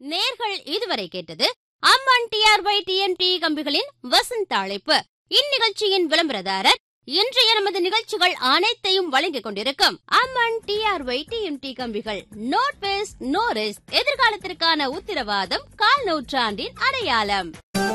நேர்கள் இதுவரை கேட்டது அம்மன் டிஆர்ஒய் டிஎம்டி கம்பிகளின் வசந்த அழைப்பு இந்நிகழ்ச்சியின் விளம்பரதாரர் இன்றைய நமது நிகழ்ச்சிகள் அனைத்தையும் வழங்கிக் கொண்டிருக்கும் அம்மன் டிஆர்ஒய் டிஎம்டி கம்பிகள் நோட் வேஸ்ட் நோ ரிஸ்க் எதிர்காலத்திற்கான உத்தரவாதம் கால் நூற்றாண்டின் அடையாளம்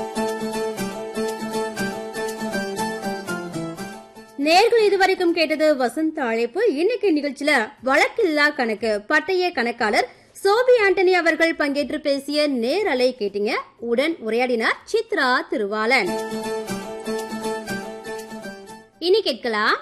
நேர்கள் இதுவரைக்கும் கேட்டது வசந்த அழைப்பு இன்னைக்கு நிகழ்ச்சியில வழக்கில்லா கணக்கு பட்டய கணக்காளர் சோபி ஆண்டனி அவர்கள் பங்கேற்று பேசிய நேரலை கேட்டீங்க உடன் உரையாடினார் சித்ரா திருவாளன் இனி கேட்கலாம்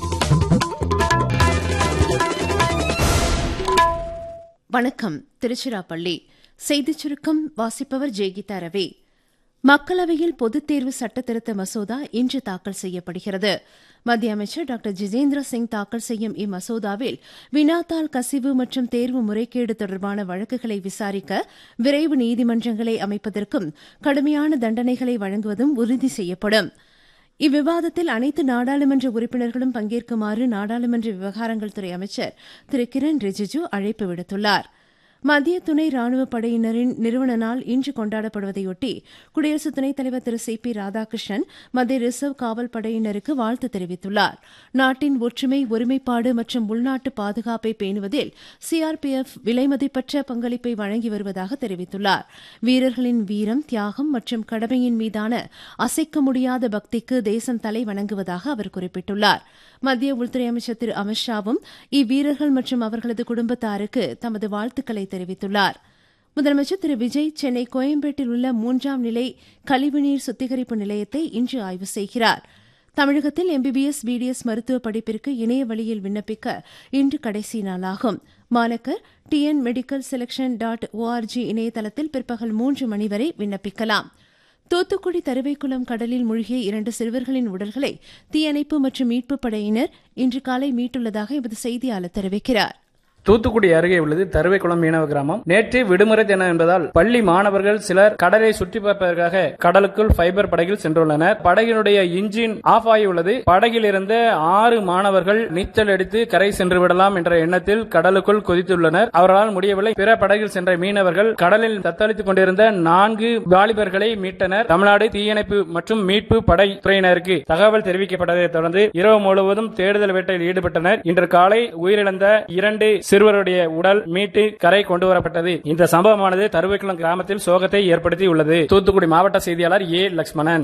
வணக்கம் திருச்சிராப்பள்ளி செய்திச் சுருக்கம் வாசிப்பவர் ஜெய்கீதா ரவி மக்களவையில் பொதுத் தேர்வு சட்டத்திருத்த மசோதா இன்று தாக்கல் செய்யப்படுகிறது மத்திய அமைச்சர் டாக்டர் ஜிதேந்திர சிங் தாக்கல் செய்யும் இம்மசோதாவில் வினாத்தாள் கசிவு மற்றும் தேர்வு முறைகேடு தொடர்பான வழக்குகளை விசாரிக்க விரைவு நீதிமன்றங்களை அமைப்பதற்கும் கடுமையான தண்டனைகளை வழங்குவதும் உறுதி செய்யப்படும் இவ்விவாதத்தில் அனைத்து நாடாளுமன்ற உறுப்பினர்களும் பங்கேற்குமாறு நாடாளுமன்ற விவகாரங்கள் துறை அமைச்சர் திரு கிரண் ரிஜிஜு அழைப்பு விடுத்துள்ளார் மத்திய துணை ராணுவ படையினரின் நிறுவன நாள் இன்று கொண்டாடப்படுவதையொட்டி குடியரசு துணைத் தலைவர் திரு சி பி ராதாகிருஷ்ணன் மத்திய ரிசர்வ் காவல் படையினருக்கு வாழ்த்து தெரிவித்துள்ளார் நாட்டின் ஒற்றுமை ஒருமைப்பாடு மற்றும் உள்நாட்டு பாதுகாப்பை பேணுவதில் சிஆர்பிஎஃப் விலைமதிப்பற்ற பங்களிப்பை வழங்கி வருவதாக தெரிவித்துள்ளார் வீரர்களின் வீரம் தியாகம் மற்றும் கடமையின் மீதான அசைக்க முடியாத பக்திக்கு தேசம் தலை வணங்குவதாக அவர் குறிப்பிட்டுள்ளார் மத்திய உள்துறை அமைச்சர் திரு அமித்ஷாவும் இவ்வீரர்கள் மற்றும் அவர்களது குடும்பத்தாருக்கு தமது வாழ்த்துக்களை தெரிவித்துள்ளார் முதலமைச்சர் திரு விஜய் சென்னை கோயம்பேட்டில் உள்ள மூன்றாம் நிலை கழிவுநீர் சுத்திகரிப்பு நிலையத்தை இன்று ஆய்வு செய்கிறார் தமிழகத்தில் எம்பிபிஎஸ் பிடிஎஸ் மருத்துவ படிப்பிற்கு இணைய வழியில் விண்ணப்பிக்க இன்று கடைசி நாளாகும் மாணக்கர் T N medical selection dot O R G இணையதளத்தில் பிற்பகல் மூன்று மணி வரை விண்ணப்பிக்கலாம் தூத்துக்குடி தருவைக்குளம் கடலில் மூழ்கிய இரண்டு சிறுவர்களின் உடல்களை தீயணைப்பு மற்றும் மீட்புப் படையினர் இன்று காலை மீட்டுள்ளதாக எமது செய்தியாளர் தெரிவிக்கிறார் தூத்துக்குடி அருகே உள்ளது தருவைக்குளம் மீனவ கிராமம் நேற்று விடுமுறை தினம் என்பதால் பள்ளி மாணவர்கள் சிலர் கடலை சுற்றி பார்ப்பதற்காக கடலுக்குள் ஃபைபர் படகில் சென்றுள்ளனர் படகினுடைய இன்ஜின் ஆஃப் ஆகியுள்ளது படகில் இருந்த ஆறு மாணவர்கள் நீச்சல் அடித்து கரை சென்று விடலாம் என்ற எண்ணத்தில் கடலுக்குள் குதித்துள்ளனர் அவர்களால் முடியவில்லை பிற படகில் சென்ற மீனவர்கள் கடலில் தத்தளித்துக் கொண்டிருந்த நான்கு வாலிபர்களை மீட்டனர் தமிழ்நாடு தீயணைப்பு மற்றும் மீட்பு படை துறையினருக்கு தகவல் தெரிவிக்கப்பட்டதை தொடர்ந்து இரவு முழுவதும் தேடுதல் வேட்டையில் ஈடுபட்டனர் இன்று காலை உயிரிழந்த இரண்டு சிறுவருடைய உடல் மீட்டு கரை கொண்டு வரப்பட்டது இந்த சம்பவமானது தருவைக்குளம் கிராமத்தில் சோகத்தை ஏற்படுத்தியுள்ளது தூத்துக்குடி மாவட்ட செய்தியாளர் ஏ லட்சுமணன்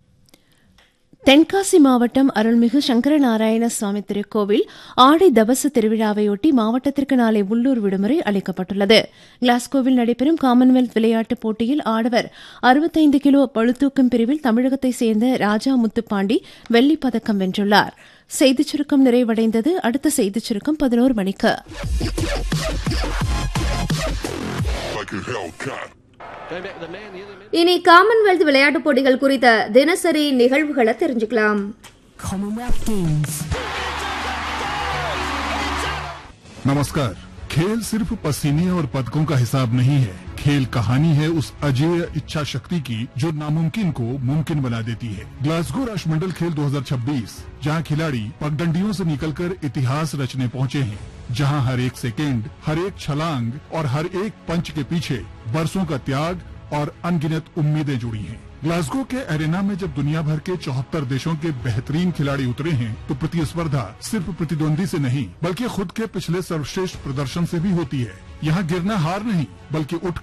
தென்காசி மாவட்டம் அருள்மிகு சங்கரநாராயண சுவாமி திருக்கோவில் ஆடி தபசு திருவிழாவையொட்டி மாவட்டத்திற்கு நாளை உள்ளூர் விடுமுறை அளிக்கப்பட்டுள்ளது கிளாஸ்கோவில் நடைபெறும் காமன்வெல்த் விளையாட்டுப் போட்டியில் ஆடவர் அறுபத்தைந்து கிலோ பளுதூக்கும் பிரிவில் தமிழகத்தைச் சேர்ந்த ராஜா முத்துப்பாண்டி வெள்ளிப் பதக்கம் வென்றுள்ளார் செய்திச் சுருக்கம் நிறைவடைந்தது அடுத்த செய்திச் சுருக்கம் பதினோரு மணிக்கு like a Hellcat. இனி காமன்வெல்த் விளையாட்டுப் போட்டிகள் குறித்த தினசரி நிகழ்வுகளை தெரிஞ்சுக்கலாம் Commonwealth Games. नमस्कार खेल सिर्फ पसीने और पदकों का हिसाब नहीं है खेल कहानी है उस अजेय इच्छा शक्ति की जो नामुमकिन को मुमकिन बना देती है ग्लासगो राष्ट्रमंडल खेल 2026 जहां खिलाड़ी पगडंडियों से निकलकर इतिहास रचने पहुंचे हैं जहां हर एक सेकेंड हर एक छलांग और हर एक पंच के पीछे बरसों का त्याग और अनगिनत उम्मीदें जुड़ी हैं ग्लासगो के एरेना में जब दुनिया भर के चौहत्तर देशों के बेहतरीन खिलाड़ी उतरे हैं तो प्रतिस्पर्धा सिर्फ प्रतिद्वंदी से नहीं बल्कि खुद के पिछले सर्वश्रेष्ठ प्रदर्शन से भी होती है यहाँ गिरना हार नहीं बल्कि उठ